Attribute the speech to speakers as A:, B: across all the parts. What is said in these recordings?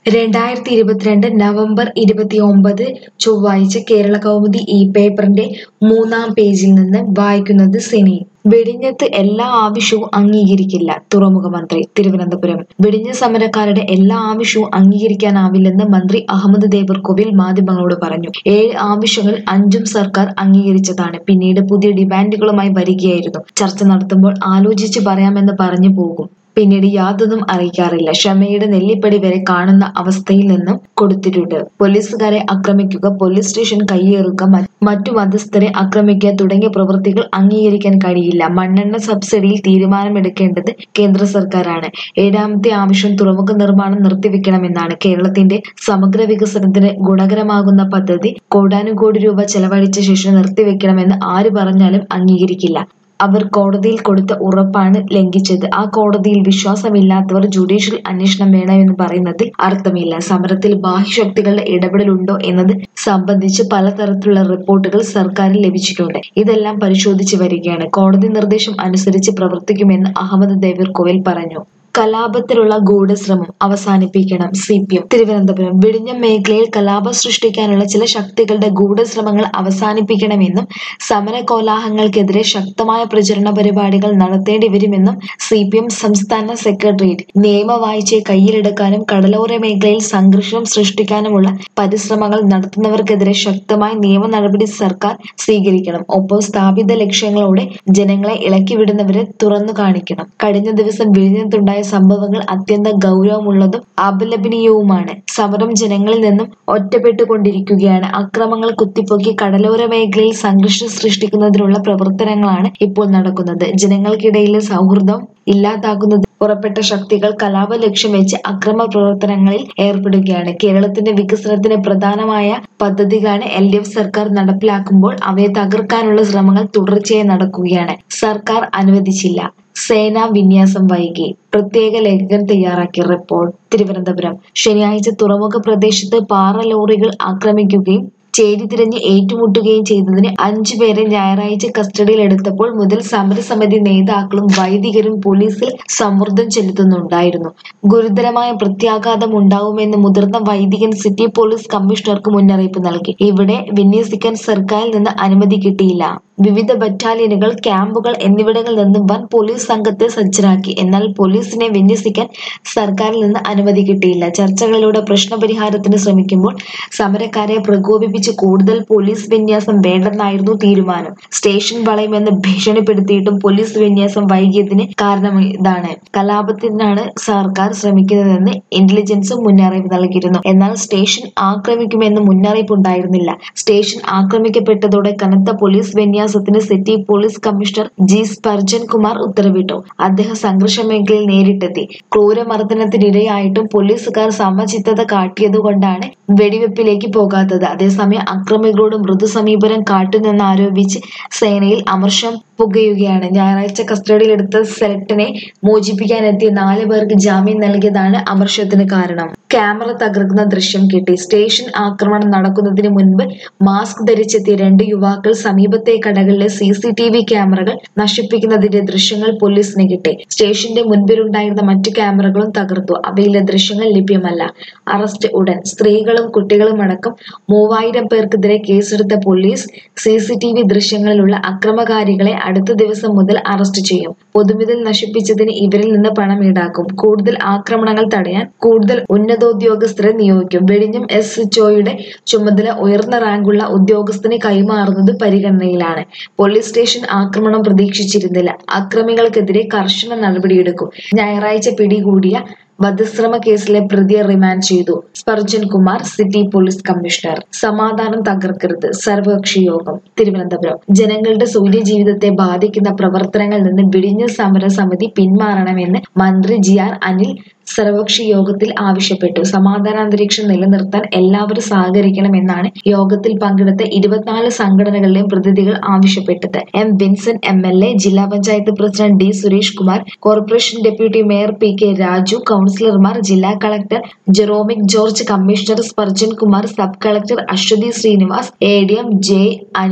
A: രണ്ടായിരത്തി ഇരുപത്തിരണ്ട് നവംബർ ഇരുപത്തിയൊമ്പത് ചൊവ്വാഴ്ച കേരള കൗമുദി ഈ പേപ്പറിന്റെ മൂന്നാം പേജിൽ നിന്ന് വായിക്കുന്നത് സിനി വെടിഞ്ഞത്ത് എല്ലാ ആവശ്യവും അംഗീകരിക്കില്ല തുറമുഖ മന്ത്രി തിരുവനന്തപുരം വെടിഞ്ഞ സമരക്കാരുടെ എല്ലാ ആവശ്യവും അംഗീകരിക്കാനാവില്ലെന്ന് മന്ത്രി അഹമ്മദ് ദേവർകോവിൽ മാധ്യമങ്ങളോട് പറഞ്ഞു ഏഴ് ആവശ്യങ്ങൾ അഞ്ചും സർക്കാർ അംഗീകരിച്ചതാണ് പിന്നീട് പുതിയ ഡിമാൻഡുകളുമായി വരികയായിരുന്നു ചർച്ച നടത്തുമ്പോൾ ആലോചിച്ച് പറയാമെന്ന് പറഞ്ഞു പോകും പിന്നീട് യാതൊന്നും അറിയിക്കാറില്ല ക്ഷമയുടെ നെല്ലിപ്പടി വരെ കാണുന്ന അവസ്ഥയിൽ നിന്നും കൊടുത്തിട്ടുണ്ട് പോലീസുകാരെ ആക്രമിക്കുക പോലീസ് സ്റ്റേഷൻ കയ്യേറുക മ- മറ്റു മധ്യസ്ഥരെ ആക്രമിക്കുക തുടങ്ങിയ പ്രവൃത്തികൾ അംഗീകരിക്കാൻ കഴിയില്ല മണ്ണെണ്ണ സബ്സിഡിയിൽ തീരുമാനമെടുക്കേണ്ടത് കേന്ദ്ര സർക്കാരാണ് ഏഴാമത്തെ ആവശ്യം തുറമുഖ നിർമ്മാണം നിർത്തിവെക്കണമെന്നാണ് കേരളത്തിന്റെ സമഗ്ര വികസനത്തിന് ഗുണകരമാകുന്ന പദ്ധതി കോടാനുകോടി രൂപ ചെലവഴിച്ച ശേഷം നിർത്തിവെക്കണമെന്ന് ആര് പറഞ്ഞാലും അംഗീകരിക്കില്ല അവർ കോടതിയിൽ കൊടുത്ത ഉറപ്പാണ് ലംഘിച്ചത് ആ കോടതിയിൽ വിശ്വാസമില്ലാത്തവർ ജുഡീഷ്യൽ അന്വേഷണം വേണമെന്ന് പറയുന്നതിൽ അർത്ഥമില്ല സമരത്തിൽ ബാഹ്യശക്തികളുടെ ഇടപെടലുണ്ടോ എന്നത് സംബന്ധിച്ച് പലതരത്തിലുള്ള റിപ്പോർട്ടുകൾ സർക്കാരിൽ ലഭിച്ചിട്ടുണ്ട് ഇതെല്ലാം പരിശോധിച്ച് വരികയാണ് കോടതി നിർദ്ദേശം അനുസരിച്ച് പ്രവർത്തിക്കുമെന്ന് അഹമ്മദ് ദേവർകോവിൽ പറഞ്ഞു കലാപത്തിലുള്ള ഗൂഢശ്രമം അവസാനിപ്പിക്കണം സി പി എം തിരുവനന്തപുരം വിഴിഞ്ഞം മേഖലയിൽ കലാപം സൃഷ്ടിക്കാനുള്ള ചില ശക്തികളുടെ ഗൂഢശ്രമങ്ങൾ അവസാനിപ്പിക്കണമെന്നും സമര കോലാഹലങ്ങൾക്കെതിരെ ശക്തമായ പ്രചരണ പരിപാടികൾ നടത്തേണ്ടി വരുമെന്നും സി പി എം സംസ്ഥാന സെക്രട്ടേറിയറ്റ് നിയമവാഴ്ചയെ കയ്യിലെടുക്കാനും കടലോര മേഖലയിൽ സംഘർഷം സൃഷ്ടിക്കാനുമുള്ള പരിശ്രമങ്ങൾ നടത്തുന്നവർക്കെതിരെ ശക്തമായ നിയമ നടപടി സർക്കാർ സ്വീകരിക്കണം ഒപ്പം സ്ഥാപിത ലക്ഷ്യങ്ങളോടെ ജനങ്ങളെ ഇളക്കിവിടുന്നവരെ തുറന്നു കാണിക്കണം കഴിഞ്ഞ ദിവസം വിഴിഞ്ഞത്തുണ്ടായ സംഭവങ്ങൾ അത്യന്തം ഗൗരവമുള്ളതും അപലപനീയവുമാണ് സമരം ജനങ്ങളിൽ നിന്നും ഒറ്റപ്പെട്ടുകൊണ്ടിരിക്കുകയാണ് അക്രമങ്ങൾ കുത്തിപ്പൊക്കി കടലോര മേഖലയിൽ സംഘർഷം സൃഷ്ടിക്കുന്നതിനുള്ള പ്രവർത്തനങ്ങളാണ് ഇപ്പോൾ നടക്കുന്നത് ജനങ്ങൾക്കിടയിലെ സൗഹൃദം ഇല്ലാതാക്കുന്നത് പുറപ്പെട്ട ശക്തികൾ കലാപ ലക്ഷ്യം വെച്ച് അക്രമ പ്രവർത്തനങ്ങളിൽ ഏർപ്പെടുകയാണ് കേരളത്തിന്റെ വികസനത്തിന് പ്രധാനമായ പദ്ധതികളാണ് എൽ ഡി എഫ് സർക്കാർ നടപ്പിലാക്കുമ്പോൾ അവയെ തകർക്കാനുള്ള ശ്രമങ്ങൾ തുടർച്ചയായി നടക്കുകയാണ് സർക്കാർ അനുവദിച്ചില്ല സേനാ വിന്യാസം വൈകി പ്രത്യേക ലേഖകൻ തയ്യാറാക്കിയ റിപ്പോർട്ട് തിരുവനന്തപുരം ശനിയാഴ്ച തുറമുഖ പ്രദേശത്ത് പാറ ലോറികൾ ആക്രമിക്കുകയും ചേരിതിരിഞ്ഞ് ഏറ്റുമുട്ടുകയും ചെയ്തതിന് അഞ്ചു പേരെ ഞായറാഴ്ച കസ്റ്റഡിയിലെടുത്തപ്പോൾ മുതൽ സമരസമിതി നേതാക്കളും വൈദികരും പോലീസിൽ സമ്മർദ്ദം ചെലുത്തുന്നുണ്ടായിരുന്നു ഗുരുതരമായ പ്രത്യാഘാതം ഉണ്ടാവുമെന്ന് മുതിർന്ന വൈദികൻ സിറ്റി പോലീസ് കമ്മീഷണർക്ക് മുന്നറിയിപ്പ് നൽകി ഇവിടെ വിന്യസിക്കാൻ സർക്കാരിൽ നിന്ന് അനുമതി കിട്ടിയില്ല വിവിധ ബറ്റാലിയനുകൾ ക്യാമ്പുകൾ എന്നിവിടങ്ങളിൽ നിന്ന് വൻ പോലീസ് സംഘത്തെ സജ്ജരാക്കി എന്നാൽ പോലീസിനെ വിന്യസിക്കാൻ സർക്കാരിൽ നിന്ന് അനുമതി കിട്ടിയില്ല ചർച്ചകളിലൂടെ പ്രശ്നപരിഹാരത്തിന് ശ്രമിക്കുമ്പോൾ സമരക്കാരെ പ്രകോപിപ്പിച്ച് കൂടുതൽ പോലീസ് വിന്യാസം വേണ്ടെന്നായിരുന്നു തീരുമാനം സ്റ്റേഷൻ വളയുമെന്ന് ഭീഷണിപ്പെടുത്തിയിട്ടും പോലീസ് വിന്യാസം വൈകിയതിന് കാരണം ഇതാണ് കലാപത്തിനാണ് സർക്കാർ ശ്രമിക്കുന്നതെന്ന് ഇന്റലിജൻസും മുന്നറിയിപ്പ് നൽകിയിരുന്നു എന്നാൽ സ്റ്റേഷൻ ആക്രമിക്കുമെന്ന് മുന്നറിയിപ്പ് ഉണ്ടായിരുന്നില്ല സ്റ്റേഷൻ ആക്രമിക്കപ്പെട്ടതോടെ കനത്ത പോലീസ് വിന്യാസത്തിന് city police commissioner G Spurgeon Kumar ഉത്തരവിട്ടു അദ്ദേഹം സംഘർഷ മേഖലയിൽ നേരിട്ടെത്തി ക്രൂരമർദ്ദനത്തിനിരയായിട്ടും പോലീസുകാർ സമചിത്തത കാട്ടിയതുകൊണ്ടാണ് വെടിവെപ്പിലേക്ക് പോകാത്തത് അതേസമയം അക്രമികളോട് മൃദു സമീപനം കാട്ടുന്നെന്നാരോപിച്ച് സേനയിൽ അമർഷം പുകയുകയാണ് ഞായറാഴ്ച കസ്റ്റഡിയിലെടുത്ത സെലക്ടനെ മോചിപ്പിക്കാനെത്തിയ നാല് പേർക്ക് ജാമ്യം നൽകിയതാണ് അമർഷത്തിന് കാരണം ക്യാമറ തകർക്കുന്ന ദൃശ്യം കിട്ടി സ്റ്റേഷൻ ആക്രമണം നടക്കുന്നതിന് മുൻപ് മാസ്ക് ധരിച്ചെത്തിയ രണ്ട് യുവാക്കൾ സമീപത്തെ കടകളിലെ സി സി ടി വി ക്യാമറകൾ നശിപ്പിക്കുന്നതിന്റെ ദൃശ്യങ്ങൾ പോലീസിന് കിട്ടി സ്റ്റേഷന്റെ മുൻപിലുണ്ടായിരുന്ന മറ്റു ക്യാമറകളും തകർത്തു അവയിലെ ദൃശ്യങ്ങൾ ലഭ്യമല്ല അറസ്റ്റ് ഉടൻ സ്ത്രീകളും കുട്ടികളും അടക്കം മൂവായിരം പേർക്കെതിരെ കേസെടുത്ത police C C T V ദൃശ്യങ്ങളിലുള്ള അക്രമകാരികളെ അടുത്ത ദിവസം മുതൽ അറസ്റ്റ് ചെയ്യും പൊതുമുതൽ നശിപ്പിച്ചതിന് ഇവരിൽ നിന്ന് പണം ഈടാക്കും കൂടുതൽ ആക്രമണങ്ങൾ തടയാൻ കൂടുതൽ ഉന്നതോദ്യോഗസ്ഥരെ നിയോഗിക്കും വെടിഞ്ഞം എസ് എച്ച് ഒയുടെ ചുമതല ഉയർന്ന റാങ്കുള്ള ഉദ്യോഗസ്ഥന് കൈമാറുന്നത് പരിഗണനയിലാണ് പോലീസ് സ്റ്റേഷൻ ആക്രമണം പ്രതീക്ഷിച്ചിരുന്നില്ല അക്രമികൾക്കെതിരെ കർശന നടപടിയെടുക്കും ഞായറാഴ്ച പിടികൂടിയ വധശ്രമ കേസിലെ പ്രതിയെ റിമാൻഡ് ചെയ്തു Spurgeon Kumar city police commissioner സമാധാനം തകർക്കരുത് സർവകക്ഷി യോഗം തിരുവനന്തപുരം ജനങ്ങളുടെ സൂര്യ ജീവിതത്തെ ബാധിക്കുന്ന പ്രവർത്തനങ്ങളിൽ നിന്ന് വിടിഞ്ഞ സമര സമിതി പിന്മാറണമെന്ന് മന്ത്രി ജി ആർ അനിൽ സർവകക്ഷി യോഗത്തിൽ ആവശ്യപ്പെട്ടു സമാധാനാന്തരീക്ഷം നിലനിർത്താൻ എല്ലാവരും സഹകരിക്കണമെന്നാണ് യോഗത്തിൽ പങ്കെടുത്ത ഇരുപത്തിനാല് സംഘടനകളുടെയും പ്രതിനിധികൾ ആവശ്യപ്പെട്ടത് M Vincent M L A ജില്ലാ panchayat president D Suresh Kumar corporation deputy mayor P K Raju കൗൺസിലർമാർ ജില്ലാ collector Jeromic George commissioner Spurgeon Kumar sub collector Ashwathi Srinivas A D M J Anil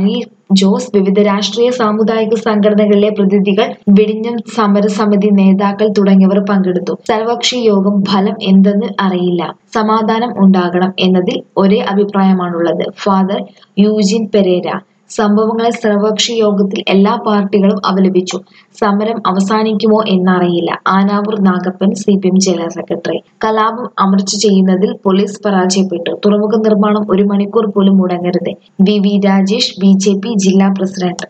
A: Jose വിവിധ രാഷ്ട്രീയ സാമുദായിക സംഘടനകളിലെ പ്രതിനിധികൾ വിഴിഞ്ഞം സമരസമിതി നേതാക്കൾ തുടങ്ങിയവർ പങ്കെടുത്തു സർവകക്ഷി യോഗം ഫലം എന്തെന്ന് അറിയില്ല സമാധാനം ഉണ്ടാകണം എന്നതിൽ ഒരേ അഭിപ്രായമാണുള്ളത് ഫാദർ യൂജിൻ പെരേര സംഭവങ്ങളെ സർവകക്ഷി യോഗത്തിൽ എല്ലാ പാർട്ടികളും അപലപിച്ചു സമരം അവസാനിക്കുമോ എന്നറിയില്ല Anavoor Nagappan C P M ജില്ലാ സെക്രട്ടറി കലാപം അമർച്ച ചെയ്യുന്നതിൽ പോലീസ് പരാജയപ്പെട്ടു തുറമുഖ നിർമ്മാണം ഒരു മണിക്കൂർ പോലും മുടങ്ങരുത് V V Rajesh B J P ജില്ലാ പ്രസിഡന്റ്